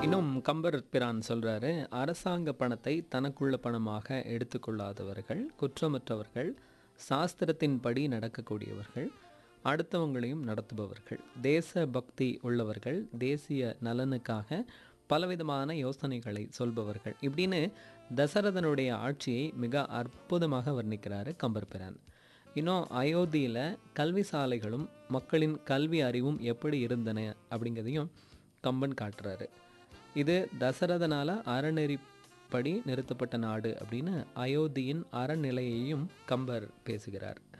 இன்னும் கம்பர் பிரான் சொல்றாரு அரசாங்க பணத்தை தனக்குள்ள பணமாக எடுத்துக்கொள்ளாதவர்கள் குற்றமற்றவர்கள் சாஸ்திரத்தின்படி நடக்கக்கூடியவர்கள் அடுத்தவங்களையும் நடத்துபவர்கள் தேச பக்தி உள்ளவர்கள் தேசிய நலனுக்காக பலவிதமான யோசனைகளை சொல்பவர்கள் இப்படின்னு தசரதனுடைய ஆட்சியை மிக அற்புதமாக வர்ணிக்கிறாரு கம்பர் பிரான் இன்னும் அயோத்தியில் கல்வி சாலைகளும் மக்களின் கல்வி அறிவும் எப்படி இருந்தன அப்படிங்கிறதையும் கம்பன் காட்டுறாரு இது தசரதனால அறநெறிப்படி நிறுத்தப்பட்ட நாடு அப்படின்னு அயோத்தியின் அறநிலையையும் கம்பர் பேசுகிறார்